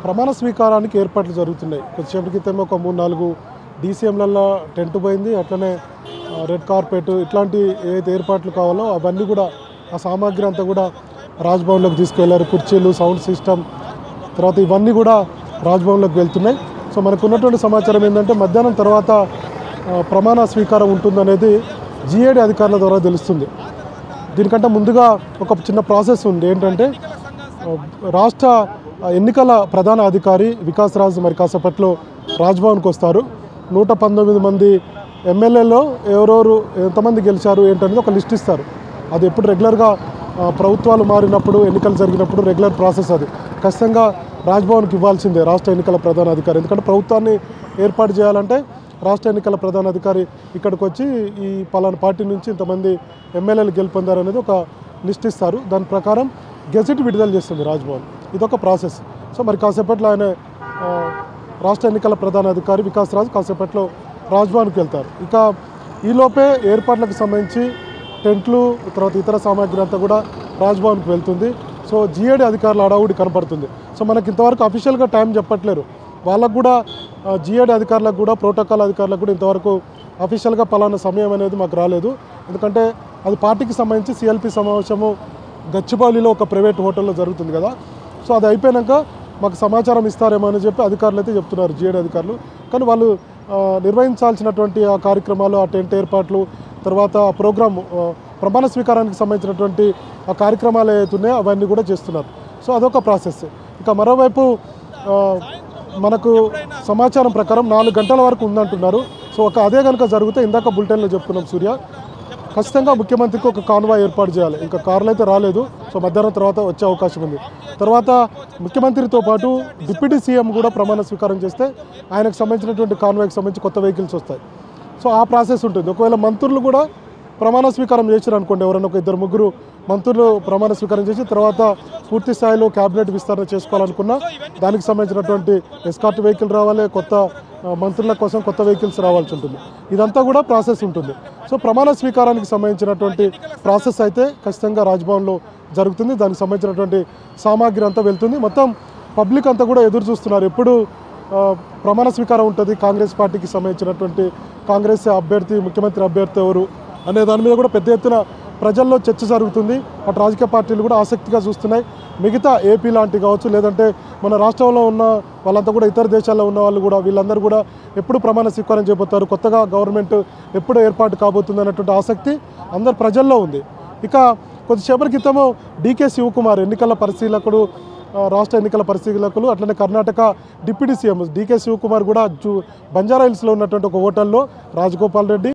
ప్రమాణ స్వీకారానికి ఏర్పాట్లు జరుగుతున్నాయి కొద్దిసేపటి క్రితం ఒక మూడు నాలుగు డీసీఎంలలో టెంట్ పోయింది అట్లనే ఆ, రెడ్ కార్పెట్ ఇట్లాంటి ఏదైతే ఏర్పాట్లు కావాలో అవన్నీ కూడా ఆ సామాగ్రి అంతా కూడా రాజ్భవన్లోకి తీసుకెళ్లారు కుర్చీలు సౌండ్ సిస్టమ్ తర్వాత ఇవన్నీ కూడా రాజ్భవన్లోకి వెళ్తున్నాయి సో మనకు ఉన్నటువంటి సమాచారం ఏంటంటే మధ్యాహ్నం తర్వాత ఆ, ప్రమాణ స్వీకారం ఉంటుందనేది జిఏడి అధికారుల ద్వారా తెలుస్తుంది దీనికంటే ముందుగా ఒక చిన్న ప్రాసెస్ ఉంది ఏంటంటే ఆ, రాష్ట్ర ఎన్నికల ప్రధాన అధికారి వికాస్ రాజ్ మరి కాసేపట్లో రాజ్భవన్కి వస్తారు నూట పంతొమ్మిది మంది ఎమ్మెల్యేలో ఎవరెవరు ఎంతమంది గెలిచారు ఏంటనేది ఒక లిస్ట్ ఇస్తారు అది ఎప్పుడు రెగ్యులర్గా ఆ, ప్రభుత్వాలు మారినప్పుడు ఎన్నికలు జరిగినప్పుడు రెగ్యులర్ ప్రాసెస్ అది ఖచ్చితంగా రాజ్భవన్కి ఇవ్వాల్సిందే రాష్ట్ర ఎన్నికల ప్రధాన అధికారి ఎందుకంటే ప్రభుత్వాన్ని ఏర్పాటు చేయాలంటే రాష్ట్ర ఎన్నికల ప్రధాన అధికారి ఇక్కడికి వచ్చి ఈ పలానా పార్టీ నుంచి ఇంతమంది ఎమ్మెల్యేలు గెలుపొందారు అనేది ఒక లిస్ట్ ఇస్తారు దాని ప్రకారం గెజెట్ విడుదల చేస్తుంది రాజ్భవన్ ఇదొక ప్రాసెస్ సో మరి కాసేపట్లో ఆయన ఆ, రాష్ట్ర ఎన్నికల ప్రధాన అధికారి వికాస్ రాజ్ కాసేపట్లో రాజ్భవన్కి వెళ్తారు ఇక ఈలోపే ఏర్పాట్లకు సంబంధించి టెంట్లు తర్వాత ఇతర సామాగ్రి అంతా కూడా రాజ్భవన్కి వెళ్తుంది సో జిఏడి అధికారుల అడావుడి కనపడుతుంది సో మనకి ఇంతవరకు అఫీషియల్గా టైం చెప్పట్లేరు వాళ్ళకు కూడా జిఏడి అధికారులకు కూడా ప్రోటోకాల్ అధికారులకు కూడా ఇంతవరకు అఫీషియల్గా పలానా సమయం అనేది మాకు రాలేదు ఎందుకంటే అది పార్టీకి సంబంధించి సిఎల్పి సమావేశము గచ్చిబౌలిలో ఒక ప్రైవేట్ హోటల్లో జరుగుతుంది కదా సో అది అయిపోయాక మాకు సమాచారం ఇస్తారేమో అని చెప్పి అధికారులు అయితే చెప్తున్నారు జిఏడి అధికారులు కానీ వాళ్ళు ఆ, నిర్వహించాల్సినటువంటి ఆ కార్యక్రమాలు ఆ టెంట్ ఏర్పాట్లు తర్వాత ఆ ప్రోగ్రామ్ ఆ, ప్రమాణ స్వీకారానికి సంబంధించినటువంటి ఆ కార్యక్రమాలు ఏవైతే ఉన్నాయో అవన్నీ కూడా చేస్తున్నారు సో అదొక ప్రాసెస్ ఇక మరోవైపు ఆ, మనకు సమాచారం ప్రకారం నాలుగు గంటల వరకు ఉందంటున్నారు సో ఒక అదే కనుక జరిగితే ఇందాక బులెటిన్లో చెప్పుకున్నాం సూర్య ఖచ్చితంగా ముఖ్యమంత్రికి ఒక కాన్వాయ్ ఏర్పాటు చేయాలి ఇంకా కార్లు అయితే రాలేదు సో మధ్యాహ్నం తర్వాత వచ్చే అవకాశం ఉంది తర్వాత ముఖ్యమంత్రితో పాటు డిప్యూటీ సీఎం కూడా ప్రమాణ స్వీకారం చేస్తే ఆయనకు సంబంధించినటువంటి కాన్వాయ్కి సంబంధించి కొత్త వెహికల్స్ వస్తాయి సో ఆ ప్రాసెస్ ఉంటుంది ఒకవేళ మంత్రులు కూడా ప్రమాణ స్వీకారం చేశారు అనుకోండి ఎవరైనా ఒక ఇద్దరు ముగ్గురు మంత్రులు ప్రమాణ స్వీకారం చేసి తర్వాత పూర్తి స్థాయిలో క్యాబినెట్ విస్తరణ చేసుకోవాలనుకున్నా దానికి సంబంధించినటువంటి ఎస్కార్ట్ వెహికల్ రావాలి కొత్త ఆ, మంత్రుల కోసం కొత్త వెహికల్స్ రావాల్సి ఉంటుంది ఇదంతా కూడా ప్రాసెస్ ఉంటుంది సో ప్రమాణ స్వీకారానికి సంబంధించినటువంటి ప్రాసెస్ అయితే ఖచ్చితంగా రాజ్భవన్లో జరుగుతుంది దానికి సంబంధించినటువంటి సామాగ్రి అంతా వెళ్తుంది మొత్తం పబ్లిక్ అంతా కూడా ఎదురు చూస్తున్నారు ఎప్పుడు ఆ, ప్రమాణ స్వీకారం ఉంటుంది కాంగ్రెస్ పార్టీకి సంబంధించినటువంటి కాంగ్రెస్ అభ్యర్థి ముఖ్యమంత్రి అభ్యర్థి ఎవరు అనే దాని మీద కూడా పెద్ద ఎత్తున ప్రజల్లో చర్చ జరుగుతుంది అటు రాజకీయ పార్టీలు కూడా ఆసక్తిగా చూస్తున్నాయి మిగతా ఏపీ లాంటి కావచ్చు లేదంటే మన రాష్ట్రంలో ఉన్న వాళ్ళంతా కూడా ఇతర దేశాల్లో ఉన్న వాళ్ళు కూడా వీళ్ళందరూ కూడా ఎప్పుడు ప్రమాణ స్వీకారం చేయబోతారు కొత్తగా గవర్నమెంట్ ఎప్పుడు ఏర్పాటు కాబోతుంది అనేటువంటి ఆసక్తి అందరు ప్రజల్లో ఉంది ఇక కొద్దిసేపటి క్రితము డీకే శివకుమార్ ఎన్నికల పరిశీలకుడు ఆ, రాష్ట్ర ఎన్నికల పరిశీలకులు అట్లనే Karnataka deputy CM D K Shivakumar కూడా జూ బంజారా హిల్స్లో ఉన్నటువంటి ఒక హోటల్లో రాజగోపాల్ రెడ్డి